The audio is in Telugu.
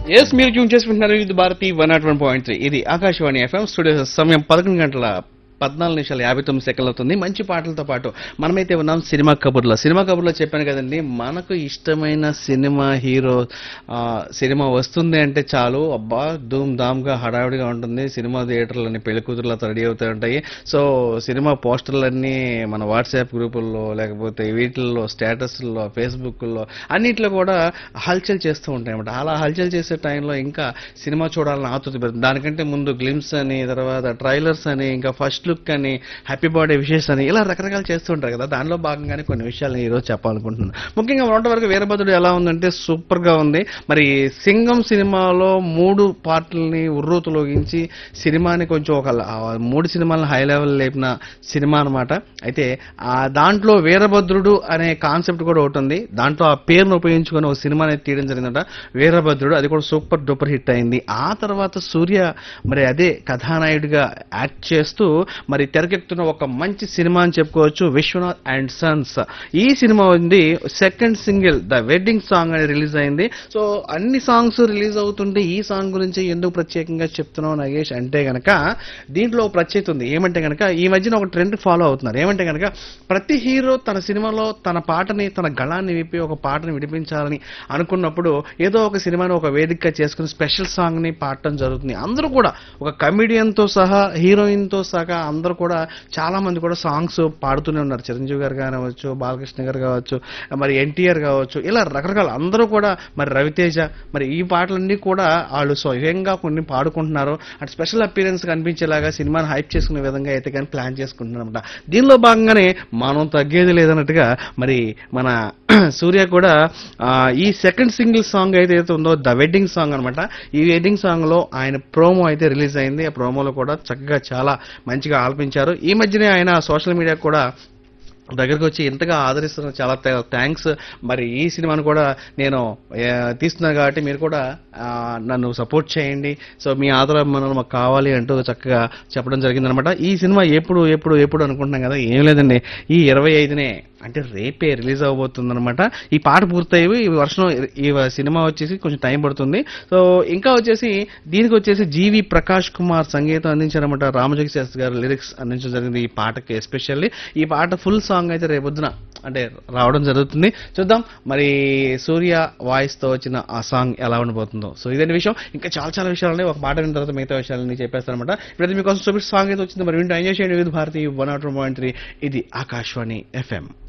ఎస్ మీరు ట్యూన్ చేసుకుంటున్నారు ఇది Bharati one nought one point three ఇది ఆకాశవాణి ఎఫ్ఎం స్టూడియో సమయం పదకొండు గంటల పద్నాలుగు నిమిషాలు యాభై తొమ్మిది సెకండ్లు అవుతుంది మంచి పాటలతో పాటు మనమైతే ఉన్నాం సినిమా కబుర్లో సినిమా కబుర్లో చెప్పాను కదండి మనకు ఇష్టమైన సినిమా హీరో ఆ, సినిమా వస్తుంది అంటే చాలు అబ్బా ధూమ్ ధామ్గా హడావిడిగా ఉంటుంది సినిమా థియేటర్లన్నీ పెళ్లి కూతురులతో రెడీ అవుతూ ఉంటాయి సో సినిమా పోస్టర్లన్నీ మన వాట్సాప్ గ్రూపుల్లో లేకపోతే వీటిల్లో స్టేటస్ల్లో ఫేస్బుక్లో అన్నిట్లో కూడా హల్చల్ చేస్తూ ఉంటాయి అన్నమాట అలా హల్చల్ చేసే టైంలో ఇంకా సినిమా చూడాలని ఆతృత పెడుతుంది దానికంటే ముందు గ్లిమ్స్ అని తర్వాత ట్రైలర్స్ అని ఇంకా ఫస్ట్ లుక్ అని హ్యాపీ బర్త్డే విషెస్ అని ఇలా రకరకాలు చేస్తూ ఉంటారు కదా దానిలో భాగంగానే కొన్ని విషయాలు ఈరోజు చెప్పాలనుకుంటున్నాను ముఖ్యంగా మొన్నటి వరకు వీరభద్రుడు ఎలా ఉందంటే సూపర్ గా ఉంది మరి సింగం సినిమాలో మూడు పార్ట్లని ఉర్రూతులోగించి సినిమాని కొంచెం ఒక ల- ఆ మూడు సినిమాలను హై లెవెల్ లేపిన సినిమా అన్నమాట అయితే ఆ దాంట్లో వీరభద్రుడు అనే కాన్సెప్ట్ కూడా ఒకటి ఉంది దాంట్లో ఆ పేరును ఉపయోగించుకొని ఒక సినిమా అనేది తీయడం జరిగిందట వీరభద్రుడు అది కూడా సూపర్ డూపర్ హిట్ అయింది ఆ తర్వాత సూర్య మరి అదే కథానాయుడిగా యాక్ట్ చేస్తూ మరి తెరకెక్కుతున్న ఒక మంచి సినిమా అని చెప్పుకోవచ్చు విశ్వనాథ్ అండ్ సన్స్ ఈ సినిమా ఉంది second single the wedding song అని రిలీజ్ అయింది సో అన్ని సాంగ్స్ రిలీజ్ అవుతుంటే ఈ సాంగ్ గురించి ఎందుకు ప్రత్యేకంగా చెప్తున్నావు నాగేష్ అంటే గనక దీంట్లో ఒక ప్రత్యేకత ఉంది ఏమంటే గనక ఈ మధ్యన ఒక ట్రెండ్ ఫాలో అవుతున్నారు ఏమంటే గనక ప్రతి హీరో తన సినిమాలో తన పాటని తన గళాన్ని విప్పి ఒక పాటని విడిపించాలని అనుకున్నప్పుడు ఏదో ఒక సినిమాని ఒక వేదికగా చేసుకుని స్పెషల్ సాంగ్ ని పాడటం జరుగుతుంది అందరూ కూడా ఒక కమిడియన్ తో సహా హీరోయిన్ తో సహా అందరూ కూడా చాలా మంది కూడా సాంగ్స్ పాడుతూనే ఉన్నారు చిరంజీవి గారు కావచ్చు బాలకృష్ణ గారు కావచ్చు మరి ఎన్టీఆర్ కావచ్చు ఇలా రకరకాల అందరూ కూడా మరి రవితేజ మరి ఈ పాటలన్నీ కూడా వాళ్ళు స్వయంగా కొన్ని పాడుకుంటున్నారు అటు స్పెషల్ అపీరెన్స్ కనిపించేలాగా సినిమాని హైప్ చేసుకునే విధంగా అయితే కానీ ప్లాన్ చేసుకుంటున్నారు అనమాట దీనిలో భాగంగానే మనం తగ్గేది లేదన్నట్టుగా మరి మన సూర్య కూడా ఆ, ఈ సెకండ్ సింగిల్ సాంగ్ అయితే ఏదైతే ఉందో ద వెడ్డింగ్ సాంగ్ అన్నమాట ఈ వెడ్డింగ్ సాంగ్ లో ఆయన ప్రోమో అయితే రిలీజ్ అయింది ఆ ప్రోమోలో కూడా చక్కగా చాలా మంచిగా ఆలపించారు ఈ మధ్యనే ఆయన సోషల్ మీడియా కూడా దగ్గరకు వచ్చి ఇంతగా ఆదరిస్తున్న చాలా థ్యాంక్స్ మరి ఈ సినిమాను కూడా నేను ఆ, తీస్తున్నాను కాబట్టి మీరు కూడా ఆ, నన్ను సపోర్ట్ చేయండి సో మీ ఆదరణ మాకు కావాలి అంటూ చక్కగా చెప్పడం జరిగిందనమాట ఈ సినిమా ఎప్పుడు ఎప్పుడు ఎప్పుడు అనుకుంటున్నాం కదా ఏం లేదండి ఈ ఇరవై ఐదునే అంటే రేపే రిలీజ్ అవబోతుంది ఈ పాట పూర్తయి ఈ వర్షం ఈ సినిమా వచ్చేసి కొంచెం టైం పడుతుంది సో ఇంకా వచ్చేసి దీనికి వచ్చేసి జీవి ప్రకాష్ కుమార్ సంగీతం అందించారన్నమాట రామజోగి శాస్త్రి గారు లిరిక్స్ అందించడం జరిగింది ఈ పాటకి ఎస్పెషల్లీ ఈ పాట ఫుల్ సాంగ్ అయితే రేపొద్దున అంటే రావడం జరుగుతుంది చూద్దాం మరి సూర్య వాయిస్ తో వచ్చిన ఆ సాంగ్ ఎలా ఉండబోతుందో సో ఇదే విషయం ఇంకా చాలా చాలా విషయాలు ఉన్నాయి ఒక పాట విన్న తర్వాత మిగతా విషయాలని చెప్పేస్తానమాట ఇప్పుడైతే మీకోసం చూపి సాంగ్ అయితే వచ్చింది మరి వింటూ ఎంజాయ్ చేయండి Vividh Bharati one nought point three ఇది ఆకాశవాణి ఎఫ్ఎం